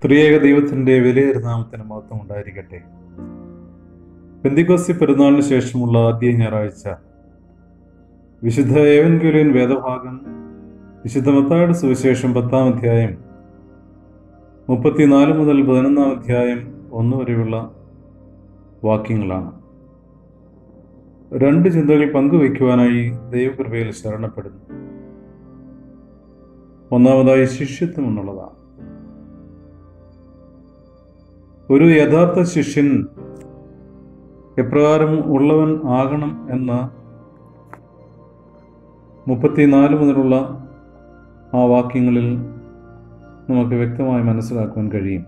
ത്രിയേക ദൈവത്തിന്റെ വിലയേറിയ നാമത്തിന് മഹത്വം ഉണ്ടായിരിക്കട്ടെ പെന്തിക്കോസ്തി പെരുന്നാളിന് ശേഷമുള്ള ആദ്യ ഞായറാഴ്ച വിശുദ്ധ ഏവൻകുലിയൻ വേദഭാഗം വിശുദ്ധ മത്തായുടെ സുവിശേഷം പത്താം അധ്യായം മുപ്പത്തിനാല് മുതൽ പതിനൊന്നാം അധ്യായം ഒന്ന് വരെയുള്ള വാക്യങ്ങളാണ് രണ്ട് ചിന്തകൾ പങ്കുവയ്ക്കുവാനായി ദൈവകൃപയിൽ ശരണപ്പെടുന്നു ഒന്നാമതായി ശിഷ്യത്വം എന്നുള്ളതാണ് ഒരു യഥാർത്ഥ ശിഷ്യൻ എപ്രകാരം ഉള്ളവൻ ആകണം എന്ന മുപ്പത്തിനാല് മുതലുള്ള ആ വാക്യങ്ങളിൽ നമുക്ക് വ്യക്തമായി മനസ്സിലാക്കുവാൻ കഴിയും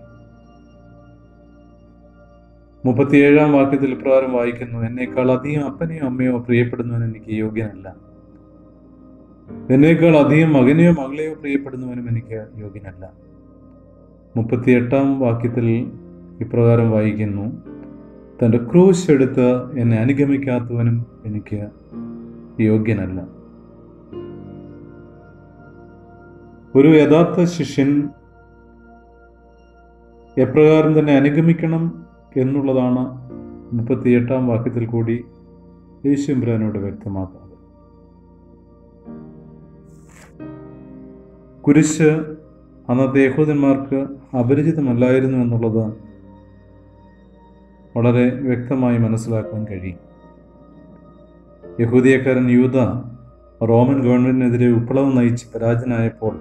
മുപ്പത്തിയേഴാം വാക്യത്തിൽ ഇപ്രകാരം വായിക്കുന്നു എന്നേക്കാൾ അധികം അപ്പനെയോ അമ്മയോ പ്രിയപ്പെടുന്നവൻ എനിക്ക് യോഗ്യനല്ല എന്നേക്കാൾ അധികം മകനെയോ മകളെയോ പ്രിയപ്പെടുന്നവനും എനിക്ക് യോഗ്യനല്ല മുപ്പത്തിയെട്ടാം വാക്യത്തിൽ ഇപ്രകാരം വായിക്കുന്നു തൻ്റെ ക്രൂശ് എടുത്ത് എന്നെ അനുഗമിക്കാത്തവനും എനിക്ക് യോഗ്യനല്ല ഒരു യഥാർത്ഥ ശിഷ്യൻ എപ്രകാരം തന്നെ അനുഗമിക്കണം എന്നുള്ളതാണ് മുപ്പത്തിയെട്ടാം വാക്യത്തിൽ കൂടി യേശുബ്രാനോട് വ്യക്തമാക്കുന്നത് കുരിശ് അന്നത്തെ യഹൂദന്മാർക്ക് അപരിചിതമല്ലായിരുന്നു എന്നുള്ളത് വളരെ വ്യക്തമായി മനസ്സിലാക്കാൻ കഴിയും യഹൂദിയക്കാരൻ യൂത റോമൻ ഗവൺമെന്റിനെതിരെ വിപ്ലവം നയിച്ച് പരാജയനായപ്പോൾ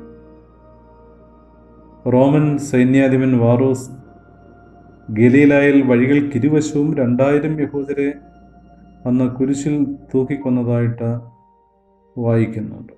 റോമൻ സൈന്യാധിപൻ വാറോസ് ഗലീലായിൽ വഴികൾക്കിരുവശവും രണ്ടായിരം യഹൂദരെ അന്ന് കുരിശിൽ തൂക്കിക്കൊന്നതായിട്ട് വായിക്കുന്നുണ്ട്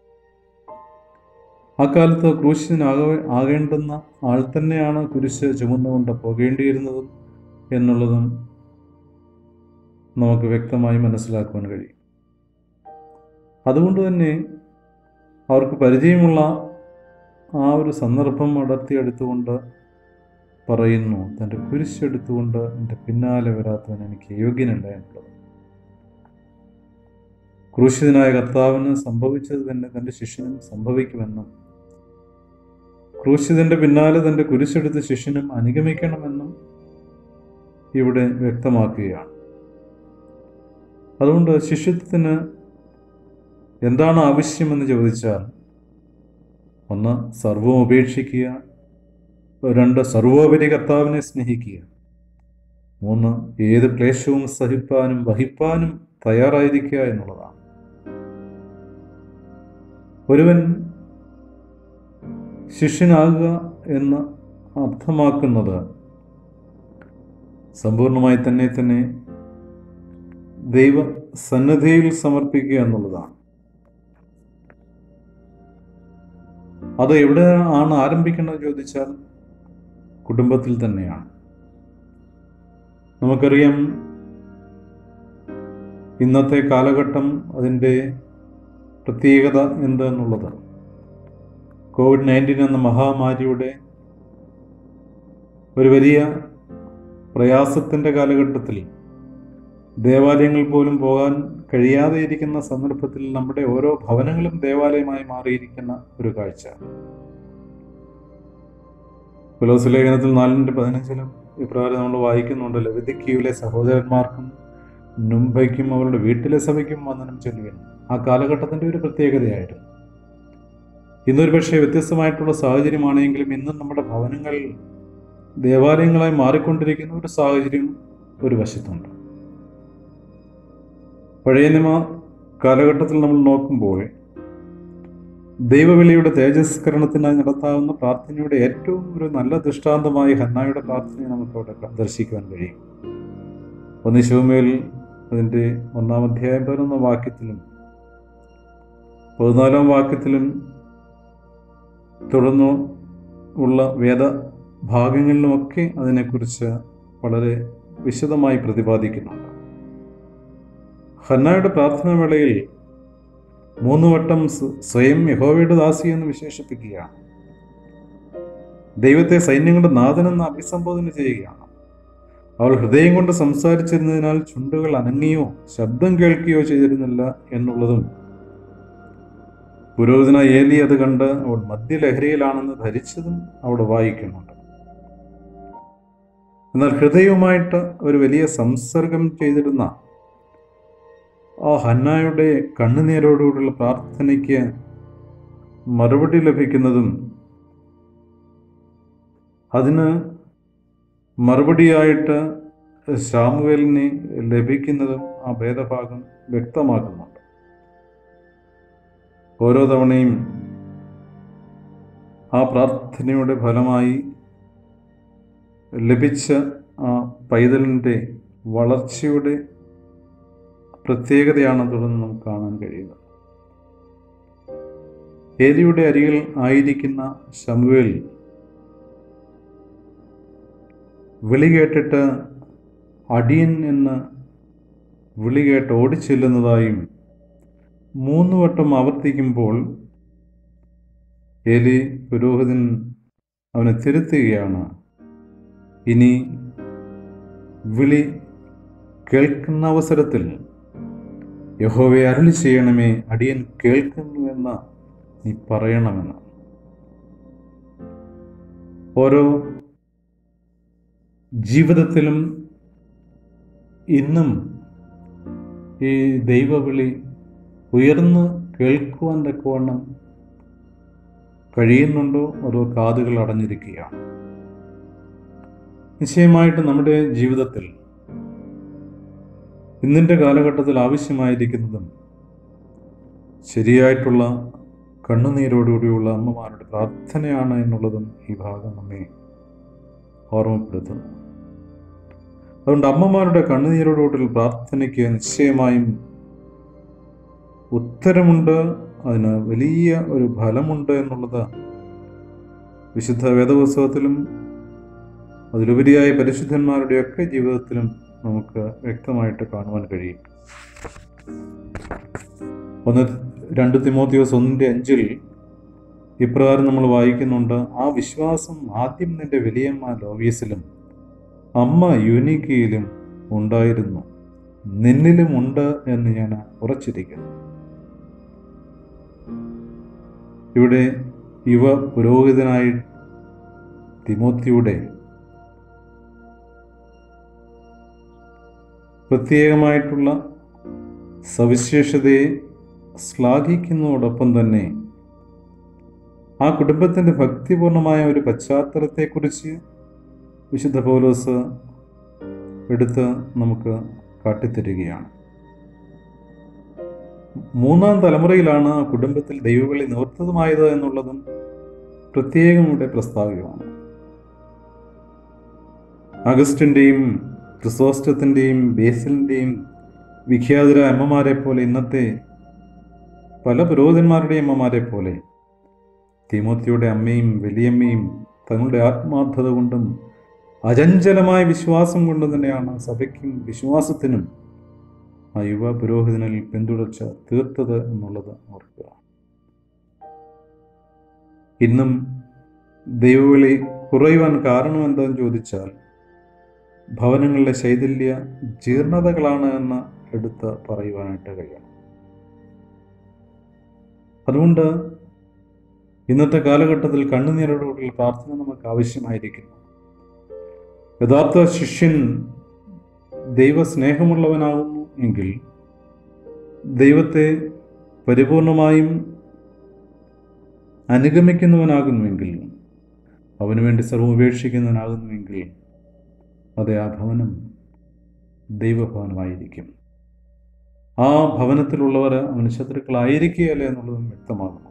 അക്കാലത്ത് ക്രൂശിനാക ആകേണ്ടുന്ന ആൾ തന്നെയാണ് കുരിശ് ചുമന്നുകൊണ്ട് പോകേണ്ടിയിരുന്നതും എന്നുള്ളതും നമുക്ക് വ്യക്തമായി മനസ്സിലാക്കുവാൻ കഴിയും അതുകൊണ്ട് തന്നെ അവർക്ക് പരിചയമുള്ള ആ ഒരു സന്ദർഭം അടർത്തിയെടുത്തുകൊണ്ട് പറയുന്നു തൻ്റെ കുരിശെടുത്തുകൊണ്ട് എൻ്റെ പിന്നാലെ വരാത്തവൻ എനിക്ക് യോഗ്യനല്ല എന്നുള്ളത് ക്രൂശിതനായ കർത്താവിന് സംഭവിച്ചത് തന്നെ തൻ്റെ ശിഷ്യനും സംഭവിക്കുമെന്നും ക്രൂശിതന്റെ പിന്നാലെ തൻ്റെ കുരിശെടുത്ത് ശിഷ്യനും അനുഗമിക്കണമെന്നും ഇവിടെ വ്യക്തമാക്കുകയാണ് അതുകൊണ്ട് ശിഷ്യത്വത്തിന് എന്താണ് ആവശ്യമെന്ന് ചോദിച്ചാൽ ഒന്ന് സർവം ഉപേക്ഷിക്കുക രണ്ട് സർവോപരി കർത്താവിനെ സ്നേഹിക്കുക മൂന്ന് ഏത് ക്ലേശവും സഹിപ്പാനും വഹിപ്പാനും തയ്യാറായിരിക്കുക എന്നുള്ളതാണ് ഒരുവൻ ശിഷ്യനാകുക എന്ന് അർത്ഥമാക്കുന്നത് സമ്പൂർണമായി തന്നെ തന്നെ ദൈവ സന്നദ്ധയിൽ സമർപ്പിക്കുക എന്നുള്ളതാണ് അത് എവിടെ ആണ് ആരംഭിക്കേണ്ടത് ചോദിച്ചാൽ കുടുംബത്തിൽ തന്നെയാണ് നമുക്കറിയാം ഇന്നത്തെ കാലഘട്ടം അതിൻ്റെ പ്രത്യേകത എന്തെന്നുള്ളത് കോവിഡ് നയൻറ്റീൻ എന്ന മഹാമാരിയുടെ ഒരു വലിയ പ്രയാസത്തിൻ്റെ കാലഘട്ടത്തിൽ ദേവാലയങ്ങൾ പോലും പോകാൻ കഴിയാതെ ഇരിക്കുന്ന സന്ദർഭത്തിൽ നമ്മുടെ ഓരോ ഭവനങ്ങളും ദേവാലയമായി മാറിയിരിക്കുന്ന ഒരു കാഴ്ച പുലോസ് ലേഖനത്തിൽ നാലിൻ്റെ പതിനഞ്ചിലും ഇപ്രകാരം നമ്മൾ വായിക്കുന്നുണ്ട് ലവിധിക്കീവിലെ സഹോദരന്മാർക്കും നുംബയ്ക്കും അവരുടെ വീട്ടിലെ സഭയ്ക്കും വന്ദനം ചൊല്ലുവാൻ ആ കാലഘട്ടത്തിൻ്റെ ഒരു പ്രത്യേകതയായിരുന്നു ഇന്നൊരു പക്ഷേ വ്യത്യസ്തമായിട്ടുള്ള സാഹചര്യമാണെങ്കിലും ഇന്നും നമ്മുടെ ഭവനങ്ങൾ ദേവാലയങ്ങളായി മാറിക്കൊണ്ടിരിക്കുന്ന ഒരു സാഹചര്യം ഒരു വശത്തുണ്ട് പഴയ നിയമ കാലഘട്ടത്തിൽ നമ്മൾ നോക്കുമ്പോൾ ദൈവവിളിയുടെ തേജസ്കരണത്തിനായി നടത്താവുന്ന പ്രാർത്ഥനയുടെ ഏറ്റവും ഒരു നല്ല ദൃഷ്ടാന്തമായി ഹന്നായുടെ പ്രാർത്ഥനയെ നമുക്ക് അവിടെ ദർശിക്കുവാൻ കഴിയും ഒന്ന് ശിവമേൽ അതിൻ്റെ ഒന്നാം അധ്യായം പതിനൊന്ന വാക്യത്തിലും പതിനാലാം വാക്യത്തിലും തുടർന്നു ഉള്ള വേദ ഭാഗങ്ങളിലുമൊക്കെ അതിനെക്കുറിച്ച് വളരെ വിശദമായി പ്രതിപാദിക്കുന്നുണ്ട് ഹന്നായുടെ പ്രാർത്ഥനാ വേളയിൽ മൂന്ന് വട്ടം സ്വയം യഹോവയുടെ ദാസി എന്ന് വിശേഷിപ്പിക്കുകയാണ് ദൈവത്തെ സൈന്യങ്ങളുടെ നാഥനെന്ന് അഭിസംബോധന ചെയ്യുകയാണ് അവൾ ഹൃദയം കൊണ്ട് സംസാരിച്ചിരുന്നതിനാൽ ചുണ്ടുകൾ അനങ്ങിയോ ശബ്ദം കേൾക്കുകയോ ചെയ്തിരുന്നില്ല എന്നുള്ളതും പുരോഹിതന ഏലി അത് കണ്ട് അവൾ മദ്യലഹരിയിലാണെന്ന് ധരിച്ചതും അവിടെ വായിക്കുന്നുണ്ട് എന്നാൽ ഹൃദയവുമായിട്ട് ഒരു വലിയ സംസർഗം ചെയ്തിരുന്ന ആ ഹന്നായുടെ കണ്ണുനീരോടുകൂടിയുള്ള പ്രാർത്ഥനയ്ക്ക് മറുപടി ലഭിക്കുന്നതും അതിന് മറുപടിയായിട്ട് ശാമുവേലിന് ലഭിക്കുന്നതും ആ ഭേദഭാഗം വ്യക്തമാക്കുന്നുണ്ട് ഓരോ തവണയും ആ പ്രാർത്ഥനയുടെ ഫലമായി ലഭിച്ച ആ പൈതലിൻ്റെ വളർച്ചയുടെ പ്രത്യേകതയാണ് തുടർന്ന് നമുക്ക് കാണാൻ കഴിയുന്നത് ഏലിയുടെ അരികിൽ ആയിരിക്കുന്ന ശമുവേൽ വിളി കേട്ടിട്ട് അടിയൻ എന്ന് വിളി കേട്ട് ഓടിച്ചെല്ലുന്നതായും മൂന്ന് വട്ടം ആവർത്തിക്കുമ്പോൾ ഏലി പുരോഹിതൻ അവനെ തിരുത്തുകയാണ് ഇനി വിളി കേൾക്കുന്ന അവസരത്തിൽ യഹോവയെ അരുളി ചെയ്യണമേ അടിയൻ കേൾക്കുന്നുവെന്ന് നീ പറയണമെന്ന് ഓരോ ജീവിതത്തിലും ഇന്നും ഈ ദൈവവിളി ഉയർന്ന് കേൾക്കുവാൻ തക്കവണ്ണം കഴിയുന്നുണ്ടോ അതോ കാതുകൾ അടഞ്ഞിരിക്കുകയാണ് നിശ്ചയമായിട്ട് നമ്മുടെ ജീവിതത്തിൽ ഇന്നിൻ്റെ കാലഘട്ടത്തിൽ ആവശ്യമായിരിക്കുന്നതും ശരിയായിട്ടുള്ള കണ്ണുനീരോടുകൂടിയുള്ള അമ്മമാരുടെ പ്രാർത്ഥനയാണ് എന്നുള്ളതും ഈ ഭാഗം നമ്മെ ഓർമ്മപ്പെടുത്തുന്നു അതുകൊണ്ട് അമ്മമാരുടെ കണ്ണുനീരോടുകൂടിയുള്ള പ്രാർത്ഥനയ്ക്ക് നിശ്ചയമായും ഉത്തരമുണ്ട് അതിന് വലിയ ഒരു ഫലമുണ്ട് എന്നുള്ളത് വിശുദ്ധ വേദപുസ്തകത്തിലും അതിലുപരിയായ പരിശുദ്ധന്മാരുടെയൊക്കെ ജീവിതത്തിലും നമുക്ക് വ്യക്തമായിട്ട് കാണുവാൻ കഴിയും ഒന്ന് രണ്ട് തിമോത്തിയോസ് ഒന്നിൻ്റെ അഞ്ചിൽ ഇപ്രകാരം നമ്മൾ വായിക്കുന്നുണ്ട് ആ വിശ്വാസം ആദ്യം നിന്റെ വലിയമ്മ ലോവീസിലും അമ്മ യൂനിക്കയിലും ഉണ്ടായിരുന്നു നിന്നിലും ഉണ്ട് എന്ന് ഞാൻ ഉറച്ചിരിക്കുന്നു ഇവിടെ യുവ പുരോഹിതനായി തിമോത്തിയുടെ പ്രത്യേകമായിട്ടുള്ള സവിശേഷതയെ ശ്ലാഘിക്കുന്നതോടൊപ്പം തന്നെ ആ കുടുംബത്തിൻ്റെ ഭക്തിപൂർണമായ ഒരു പശ്ചാത്തലത്തെക്കുറിച്ച് വിശുദ്ധ പൗലോസ് എടുത്ത് നമുക്ക് കാട്ടിത്തരികയാണ് മൂന്നാം തലമുറയിലാണ് ആ കുടുംബത്തിൽ ദൈവവിളി നിവർത്തതുമായത് എന്നുള്ളതും പ്രത്യേകം ഇവിടെ പ്രസ്താവികമാണ് അഗസ്റ്റിൻ്റെയും ക്രിസോസ്റ്റത്തിൻ്റെയും ബേസിലിൻ്റെയും വിഖ്യാതരായ അമ്മമാരെ പോലെ ഇന്നത്തെ പല പുരോഹിതന്മാരുടെയും അമ്മമാരെ പോലെ തിമോത്തിയുടെ അമ്മയും വലിയമ്മയും തങ്ങളുടെ ആത്മാർത്ഥത കൊണ്ടും അചഞ്ചലമായ വിശ്വാസം കൊണ്ടും തന്നെയാണ് സഭയ്ക്കും വിശ്വാസത്തിനും ആ യുവ പുരോഹിതനിൽ പിന്തുടർച്ച തീർത്തത് എന്നുള്ളത് ഓർക്കുക ഇന്നും ദൈവവിളി കുറയുവാൻ കാരണം എന്താണെന്ന് ചോദിച്ചാൽ ഭവനങ്ങളിലെ ശൈഥല്യ ജീർണതകളാണ് എന്ന് എടുത്ത് പറയുവാനായിട്ട് കഴിയണം അതുകൊണ്ട് ഇന്നത്തെ കാലഘട്ടത്തിൽ കണ്ണുനീരോടുകൂടിയുള്ള പ്രാർത്ഥന നമുക്ക് ആവശ്യമായിരിക്കുന്നു യഥാർത്ഥ ശിഷ്യൻ ദൈവസ്നേഹമുള്ളവനാകുന്നു എങ്കിൽ ദൈവത്തെ പരിപൂർണമായും അനുഗമിക്കുന്നവനാകുന്നുവെങ്കിൽ അവന് വേണ്ടി സർവ്വം ഉപേക്ഷിക്കുന്നവനാകുന്നുവെങ്കിൽ അതെ ആ ഭവനം ദൈവഭവനമായിരിക്കും ആ ഭവനത്തിലുള്ളവർ അവന് ശത്രുക്കളായിരിക്കുകയല്ല എന്നുള്ളതും വ്യക്തമാകുന്നുണ്ട്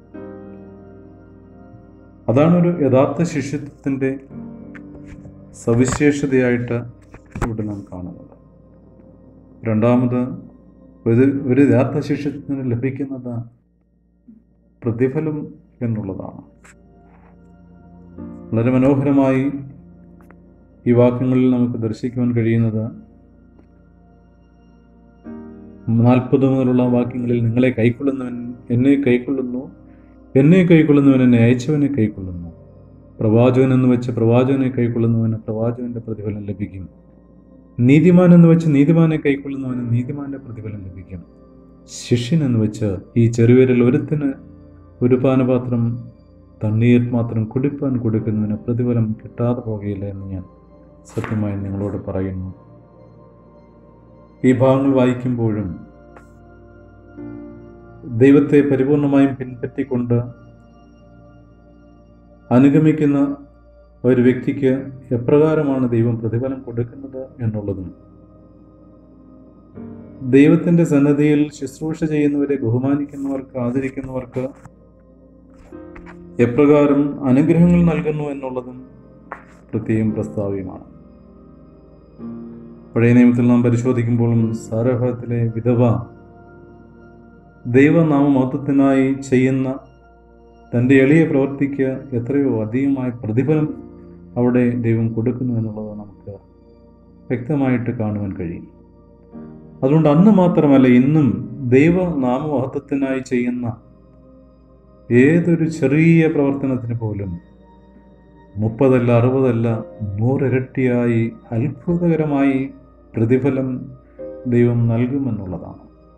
അതാണ് ഒരു യഥാർത്ഥ ശിഷ്യത്വത്തിൻ്റെ സവിശേഷതയായിട്ട് ഇവിടെ നാം കാണുന്നത് രണ്ടാമത് ഒരു ഒരു യഥാർത്ഥ ശിഷ്യത്വത്തിന് ലഭിക്കുന്നത് പ്രതിഫലം എന്നുള്ളതാണ് വളരെ മനോഹരമായി ഈ വാക്യങ്ങളിൽ നമുക്ക് ദർശിക്കുവാൻ കഴിയുന്നത് നാൽപ്പത് മുതലുള്ള വാക്യങ്ങളിൽ നിങ്ങളെ കൈക്കൊള്ളുന്നവൻ എന്നെ കൈക്കൊള്ളുന്നു എന്നെ കൈക്കൊള്ളുന്നവൻ എന്നെ അയച്ചവനെ കൈക്കൊള്ളുന്നു പ്രവാചകൻ എന്ന് വെച്ച് പ്രവാചകനെ കൈക്കൊള്ളുന്നവന് പ്രവാചകന്റെ പ്രതിഫലം ലഭിക്കും നീതിമാൻ എന്ന് വെച്ച് നീതിമാനെ കൈക്കൊള്ളുന്നവന് നീതിമാന്റെ പ്രതിഫലം ലഭിക്കും ശിഷ്യൻ എന്ന് വെച്ച് ഈ ചെറുവിരൽ ഒരുത്തിന് ഒരു പാനപാത്രം തണ്ണീർ മാത്രം കുടിപ്പാൻ കൊടുക്കുന്നതിന് പ്രതിഫലം കിട്ടാതെ പോകുകയില്ല എന്ന് ഞാൻ സത്യമായി നിങ്ങളോട് പറയുന്നു ഈ ഭാഗങ്ങൾ വായിക്കുമ്പോഴും ദൈവത്തെ പരിപൂർണമായും പിൻപറ്റിക്കൊണ്ട് അനുഗമിക്കുന്ന ഒരു വ്യക്തിക്ക് എപ്രകാരമാണ് ദൈവം പ്രതിഫലം കൊടുക്കുന്നത് എന്നുള്ളതും ദൈവത്തിൻ്റെ സന്നദ്ധിയിൽ ശുശ്രൂഷ ചെയ്യുന്നവരെ ബഹുമാനിക്കുന്നവർക്ക് ആദരിക്കുന്നവർക്ക് എപ്രകാരം അനുഗ്രഹങ്ങൾ നൽകുന്നു എന്നുള്ളതും പ്രത്യേകം പ്രസ്താവ്യമാണ് പഴയ നിയമത്തിൽ നാം പരിശോധിക്കുമ്പോഴും സാരഭത്തിലെ വിധവ ദൈവനാമമഹത്വത്തിനായി ചെയ്യുന്ന തൻ്റെ എളിയ പ്രവൃത്തിക്ക് എത്രയോ അധികമായ പ്രതിഫലം അവിടെ ദൈവം കൊടുക്കുന്നു എന്നുള്ളത് നമുക്ക് വ്യക്തമായിട്ട് കാണുവാൻ കഴിയും അതുകൊണ്ട് അന്ന് മാത്രമല്ല ഇന്നും ദൈവനാമമഹത്വത്തിനായി ചെയ്യുന്ന ഏതൊരു ചെറിയ പ്രവർത്തനത്തിന് പോലും മുപ്പതല്ല അറുപതല്ല നൂറിരട്ടിയായി അത്ഭുതകരമായി പ്രതിഫലം ദൈവം നൽകുമെന്നുള്ളതാണ്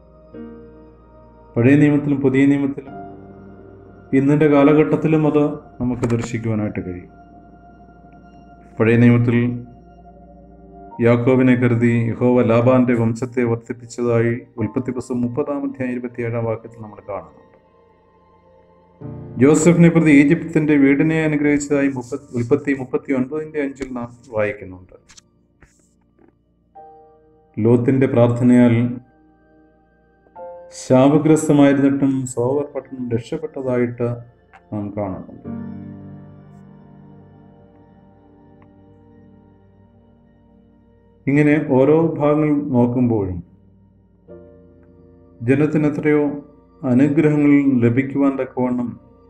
പഴയ നിയമത്തിലും പുതിയ നിയമത്തിലും ഇന്നിൻ്റെ കാലഘട്ടത്തിലും അത് നമുക്ക് ദർശിക്കുവാനായിട്ട് കഴിയും പഴയ നിയമത്തിൽ യാക്കോബിനെ കരുതി യഹോവ ലാബാന്റെ വംശത്തെ വർദ്ധിപ്പിച്ചതായി ഉൽപ്പത്തി പുസ്തകം മുപ്പതാം അധ്യായം ഇരുപത്തിയേഴാം വാക്യത്തിൽ നമ്മൾ കാണുന്നുണ്ട് ജോസഫിനെ പ്രതി ഈജിപ്തിന്റെ വീടിനെ അനുഗ്രഹിച്ചതായി മുപ്പത്തി ഉൽപ്പത്തി മുപ്പത്തി ഒൻപതിന്റെ അഞ്ചിൽ നാം വായിക്കുന്നുണ്ട് ലോത്തിന്റെ പ്രാർത്ഥനയാൽ ശാപഗ്രസ്തമായിരുന്നിട്ടും സോവർ പട്ടണം രക്ഷപ്പെട്ടതായിട്ട് നാം കാണുന്നുണ്ട് ഇങ്ങനെ ഓരോ ഭാഗങ്ങൾ നോക്കുമ്പോഴും ജനത്തിന് എത്രയോ അനുഗ്രഹങ്ങൾ ലഭിക്കുവാൻ തക്കവണ്ണം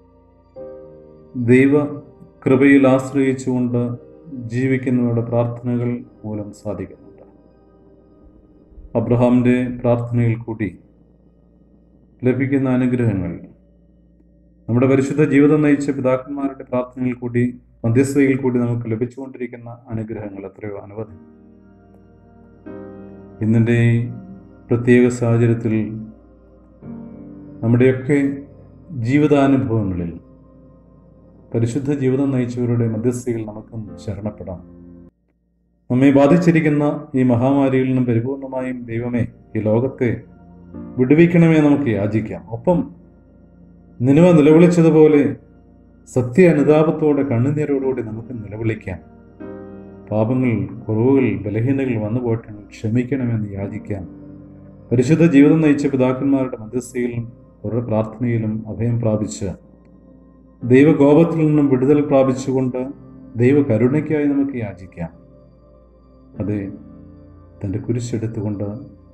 ദൈവ കൃപയിൽ ആശ്രയിച്ചുകൊണ്ട് ജീവിക്കുന്നവരുടെ പ്രാർത്ഥനകൾ മൂലം സാധിക്കുന്നുണ്ട് അബ്രഹാമിൻ്റെ പ്രാർത്ഥനയിൽ കൂടി ലഭിക്കുന്ന അനുഗ്രഹങ്ങൾ നമ്മുടെ പരിശുദ്ധ ജീവിതം നയിച്ച പിതാക്കന്മാരുടെ പ്രാർത്ഥനയിൽ കൂടി മധ്യസ്ഥതയിൽ കൂടി നമുക്ക് ലഭിച്ചുകൊണ്ടിരിക്കുന്ന അനുഗ്രഹങ്ങൾ എത്രയോ അനവധി ഇന്നിൻ്റെ ഈ പ്രത്യേക സാഹചര്യത്തിൽ നമ്മുടെയൊക്കെ ജീവിതാനുഭവങ്ങളിൽ പരിശുദ്ധ ജീവിതം നയിച്ചവരുടെ മധ്യസ്ഥയിൽ നമുക്കും ശരണപ്പെടാം നമ്മെ ബാധിച്ചിരിക്കുന്ന ഈ മഹാമാരിയിൽ നിന്നും പരിപൂർണമായും ദൈവമേ ഈ ലോകത്തെ വിടുവിക്കണമേ നമുക്ക് യാചിക്കാം ഒപ്പം നിലവ നിലവിളിച്ചതുപോലെ സത്യ അനുതാപത്തോടെ കണ്ണുനീരോടുകൂടി നമുക്ക് നിലവിളിക്കാം പാപങ്ങൾ കുറവുകൾ ബലഹീനതകൾ വന്നു പോയിട്ടുണ്ടെങ്കിൽ ക്ഷമിക്കണമെന്ന് യാചിക്കാം പരിശുദ്ധ ജീവിതം നയിച്ച പിതാക്കന്മാരുടെ മധ്യസ്ഥയിലും അവരുടെ പ്രാർത്ഥനയിലും അഭയം പ്രാപിച്ച് ദൈവകോപത്തിൽ നിന്നും വിടുതൽ പ്രാപിച്ചുകൊണ്ട് ദൈവ കരുണയ്ക്കായി നമുക്ക് യാചിക്കാം അതെ തൻ്റെ കുരിശെടുത്തുകൊണ്ട്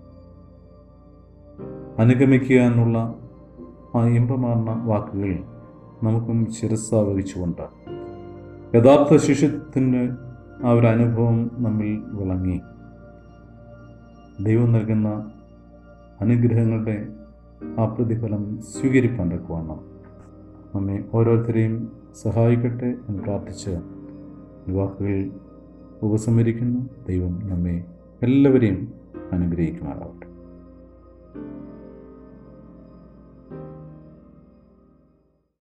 അനുഗമിക്കുക എന്നുള്ള ആ ഇമ്പമാർന്ന വാക്കുകൾ നമുക്കും ശിരസ വഹിച്ചുകൊണ്ട് യഥാർത്ഥ ശിഷ്യത്തിന് ആ ഒരു അനുഭവം നമ്മിൽ വിളങ്ങി ദൈവം നൽകുന്ന അനുഗ്രഹങ്ങളുടെ ആ പ്രതിഫലം സ്വീകരിപ്പാൻ തക്കവണ്ണം നമ്മെ ഓരോരുത്തരെയും സഹായിക്കട്ടെ എന്ന് പ്രാർത്ഥിച്ച് ഈ വാക്കുകൾ ഉപസംഹരിക്കുന്നു ദൈവം നമ്മെ എല്ലാവരെയും അനുഗ്രഹിക്കുമാറാവട്ടെ